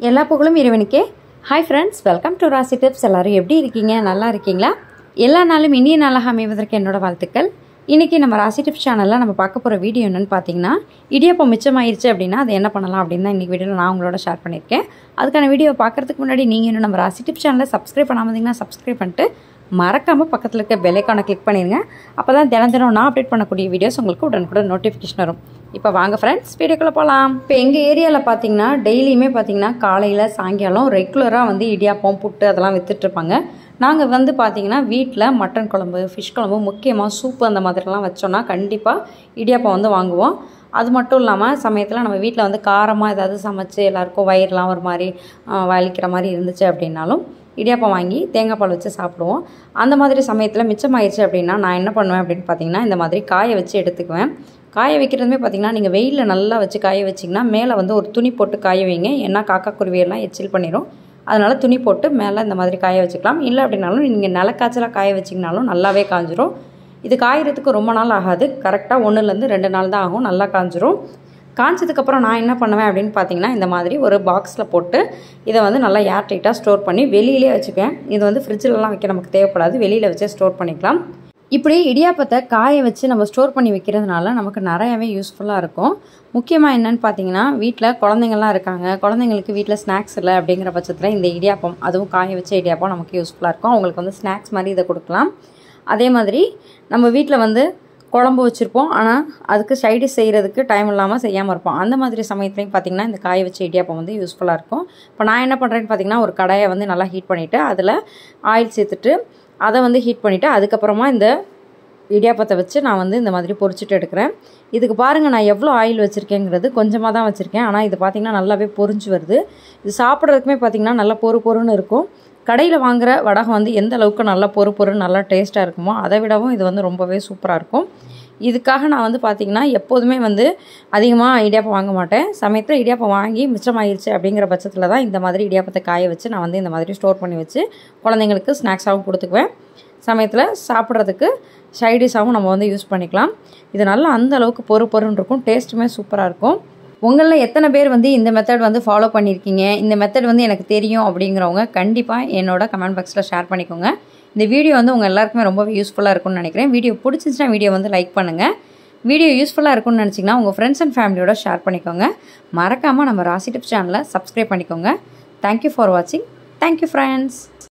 எல்லா புகழும் இறைவனுக்கே hi friends welcome to Rasi tips எல்லாரும் எப்படி இருக்கீங்க நல்லா இருக்கீங்களா எல்லா நாளும் இனிய நாளாக அமைவதற்கு என்னோட வாழ்த்துக்கள் இன்றைக்கி நம்ம ராசி டிப்ஸ் சேனலில் நம்ம பார்க்க போகிற வீடியோ என்னென்னு பார்த்தீங்கன்னா இடியப்பம் மிச்சமாயிருச்சு அப்படின்னா அது என்ன பண்ணலாம் அப்படின்னு தான் இன்றைக்கி வீடியோவில் நான் உங்களோட ஷேர் பண்ணியிருக்கேன் அதுக்கான வீடியோ பார்க்குறதுக்கு முன்னாடி நீங்கள் இன்னும் நம்ம ராசி டிப்ஸ் சேனலை சப்ஸ்கிரைப் பண்ணாமல் இருந்தீங்கன்னா சப்ஸ்கிரைப் பண்ணிட்டு மறக்காமல் பக்கத்தில் இருக்க பெல்லைக்கானை கிளிக் பண்ணிடுங்க அப்போ தான் தினம் தினம் நான் அப்டேட் பண்ணக்கூடிய வீடியோஸ் உங்களுக்கு உடனுக்குடன் நோட்டிஃபிகேஷன் வரும் இப்போ வாங்க ஃப்ரெண்ட்ஸ் வீடியோக்குள்ளே போகலாம் இப்போ எங்கள் ஏரியாவில் பார்த்தீங்கன்னா டெய்லியுமே பார்த்தீங்கன்னா காலையில் சாயங்காலம் ரெகுலராக வந்து இடியாப்பம் புட்டு அதெல்லாம் விற்றுட்ருப்பாங்க நாங்கள் வந்து பார்த்தீங்கன்னா வீட்டில் மட்டன் குழம்பு ஃபிஷ் குழம்பு முக்கியமாக சூப்பு அந்த மாதிரிலாம் வச்சோன்னா கண்டிப்பாக இடியாப்பம் வந்து வாங்குவோம் அது மட்டும் இல்லாமல் சமயத்தில் நம்ம வீட்டில் வந்து காரமாக ஏதாவது சமைச்சு எல்லாருக்கும் வயிறுலாம் ஒரு மாதிரி ஆ, வலிக்கிற மாதிரி இருந்துச்சு அப்படின்னாலும் இடியாப்பம் வாங்கி தேங்காய் பால் வச்சு சாப்பிடுவோம் அந்த மாதிரி சமயத்தில் மிச்சமாயிருச்சு அப்படின்னா நான் என்ன பண்ணுவேன் அப்படின்னு பார்த்தீங்கன்னா இந்த மாதிரி காய வச்சு எடுத்துக்குவேன் காய வைக்கிறதுமே பார்த்தீங்கன்னா நீங்கள் வெயிலில் நல்லா வச்சு காய வச்சிங்கன்னா மேலே வந்து ஒரு துணி போட்டு காய வைங்க ஏன்னா காக்கா குருவியெல்லாம் எச்சில் பண்ணிடும் அதனால் துணி போட்டு மேலே இந்த மாதிரி காய வச்சுக்கலாம் இல்லை அப்படின்னாலும் நீங்கள் நிலக்காய்ச்சலாக காய வச்சிங்கனாலும் நல்லாவே காஞ்சிரும் இது காயறதுக்கு ரொம்ப நாள் ஆகாது கரெக்டாக ஒன்றுலேருந்து ரெண்டு நாள் தான் ஆகும் நல்லா காஞ்சிரும் காஞ்சதுக்கப்புறம் நான் என்ன பண்ணுவேன் அப்படின்னு பார்த்தீங்கன்னா இந்த மாதிரி ஒரு பாக்ஸில் போட்டு இதை வந்து நல்லா ஏர் டைட்டாக ஸ்டோர் பண்ணி வெளியிலே வச்சுக்குவேன் இது வந்து ஃப்ரிட்ஜிலலாம் வைக்க நமக்கு தேவைப்படாது வெளியில் வச்சே ஸ்டோர் பண்ணிக்கலாம் இப்படி இடியாப்பத்தை காய வச்சு நம்ம ஸ்டோர் பண்ணி வைக்கிறதுனால நமக்கு நிறையவே யூஸ்ஃபுல்லாக இருக்கும் முக்கியமாக என்னன்னு பார்த்தீங்கன்னா வீட்டில் குழந்தைங்கள்லாம் இருக்காங்க குழந்தைங்களுக்கு வீட்டில் ஸ்நாக்ஸ் இல்லை அப்படிங்கிற பட்சத்தில் இந்த இடியாப்பம் அதுவும் காய வச்ச இடியாப்பம் நமக்கு யூஸ்ஃபுல்லாக இருக்கும் அவங்களுக்கு வந்து ஸ்நாக்ஸ் மாதிரி இதை கொடுக்கலாம் அதே மாதிரி நம்ம வீட்டில் வந்து குழம்பு வச்சுருப்போம் ஆனால் அதுக்கு சைடு செய்கிறதுக்கு டைம் இல்லாமல் செய்யாமல் இருப்போம் அந்த மாதிரி சமயத்துலையும் பார்த்திங்கன்னா இந்த காய வச்ச இடியாப்பம் வந்து யூஸ்ஃபுல்லாக இருக்கும் இப்போ நான் என்ன பண்ணுறேன்னு பார்த்தீங்கன்னா ஒரு கடாயை வந்து நல்லா ஹீட் பண்ணிவிட்டு அதில் ஆயில் சேர்த்துட்டு அதை வந்து ஹீட் பண்ணிவிட்டு அதுக்கப்புறமா இந்த இடியாப்பத்தை வச்சு நான் வந்து இந்த மாதிரி பொரிச்சிட்டு எடுக்கிறேன் இதுக்கு பாருங்கள் நான் எவ்வளோ ஆயில் வச்சுருக்கேங்கிறது கொஞ்சமாக தான் வச்சுருக்கேன் ஆனால் இது பார்த்திங்கன்னா நல்லாவே பொரிஞ்சு வருது இது சாப்பிட்றதுக்குமே பார்த்திங்கன்னா நல்லா பொறு பொறுன்னு இருக்கும் கடையில் வாங்குகிற வடகம் வந்து எந்த அளவுக்கு நல்லா பொறு பொறுன்னு நல்லா டேஸ்ட்டாக இருக்குமோ அதை விடவும் இது வந்து ரொம்பவே சூப்பராக இருக்கும் இதுக்காக நான் வந்து பார்த்திங்கன்னா எப்போதுமே வந்து அதிகமாக இடியாப்பம் வாங்க மாட்டேன் சமயத்தில் இடியாப்பம் வாங்கி மிச்சமாயிருச்சு அப்படிங்கிற பட்சத்தில் தான் இந்த மாதிரி இடியாப்பத்தை காய வச்சு நான் வந்து இந்த மாதிரி ஸ்டோர் பண்ணி வச்சு குழந்தைங்களுக்கு ஸ்நாக்ஸாகவும் கொடுத்துக்குவேன் சமயத்தில் சாப்பிட்றதுக்கு சைடிஷாகவும் நம்ம வந்து யூஸ் பண்ணிக்கலாம் இது நல்லா அந்த அளவுக்கு பொறு பொருன்னு இருக்கும் டேஸ்ட்டுமே சூப்பராக இருக்கும் உங்களில் எத்தனை பேர் வந்து இந்த மெத்தட் வந்து ஃபாலோ பண்ணியிருக்கீங்க இந்த மெத்தட் வந்து எனக்கு தெரியும் அப்படிங்கிறவங்க கண்டிப்பாக என்னோட கமெண்ட் பாக்ஸில் ஷேர் பண்ணிக்கோங்க இந்த வீடியோ வந்து உங்கள் எல்லாருக்குமே ரொம்ப யூஸ்ஃபுல்லாக இருக்கும்னு நினைக்கிறேன் வீடியோ பிடிச்சிருந்துச்சுன்னா வீடியோ வந்து லைக் பண்ணுங்கள் வீடியோ யூஸ்ஃபுல்லாக இருக்கும்னு நினச்சிங்கன்னா உங்கள் ஃப்ரெண்ட்ஸ் அண்ட் ஃபேமிலியோட ஷேர் பண்ணிக்கோங்க மறக்காமல் நம்ம ராசி டிப்ஸ் சேனலை சப்ஸ்கிரைப் பண்ணிக்கோங்க தேங்க்யூ ஃபார் வாட்சிங் தேங்க்யூ ஃப்ரெண்ட்ஸ்